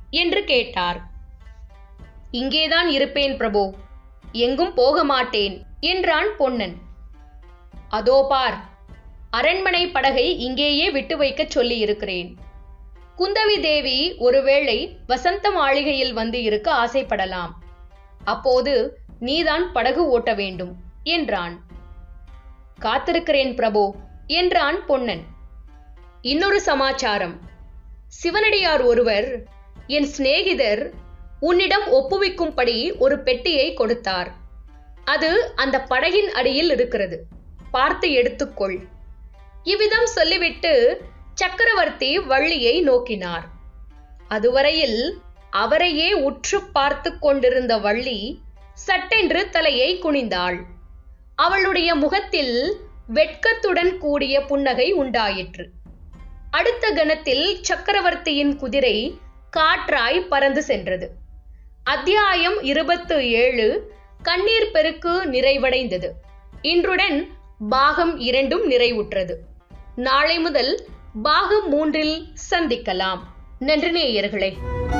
என்று கேட்டார் இங்கேதான் இருப்பேன் பிரபு எங்கும் போக மாட்டேன் என்றான் பொன்னன் அதோ பார் அரண்மனை படகை இங்கேயே விட்டு வைக்கச் சொல்லி இருக்கிறேன் குந்தவி தேவி ஒருவேளை வசந்த மாளிகையில் வந்து இருக்க ஆசைப்படலாம் அப்போது நீதான் படகு ஓட்ட வேண்டும் என்றான் காத்திருக்கிறேன் பிரபு என்றான் பொன்னன் இன்னொரு சமாச்சாரம் சிவனடியார் ஒருவர் என் சிநேகிதர் உன்னிடம் ஒப்புவிக்கும்படி ஒரு பெட்டியை கொடுத்தார் அது அந்த படகின் அடியில் இருக்கிறது பார்த்து எடுத்துக்கொள் இவ்விதம் சொல்லிவிட்டு சக்கரவர்த்தி வள்ளியை நோக்கினார் அதுவரையில் அவரையே உற்று பார்த்து கொண்டிருந்த வள்ளி சட்டென்று தலையை குனிந்தாள் அவளுடைய முகத்தில் வெட்கத்துடன் கூடிய புன்னகை உண்டாயிற்று அடுத்த கணத்தில் சக்கரவர்த்தியின் குதிரை காற்றாய் பறந்து சென்றது அத்தியாயம் இருபத்து ஏழு கண்ணீர் பெருக்கு நிறைவடைந்தது இன்றுடன் பாகம் இரண்டும் நிறைவுற்றது நாளை முதல் பாகம் மூன்றில் சந்திக்கலாம் நன்றி நேயர்களே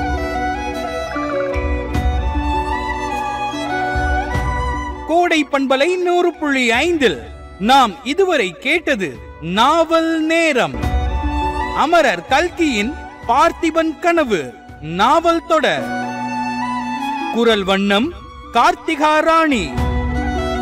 கோடை பண்பலை நூறு புள்ளி ஐந்தில் நாம் இதுவரை கேட்டது நாவல் நேரம் அமரர் கல்கியின் பார்த்திபன் கனவு நாவல் தொடர் குரல் வண்ணம் கார்த்திகா ராணி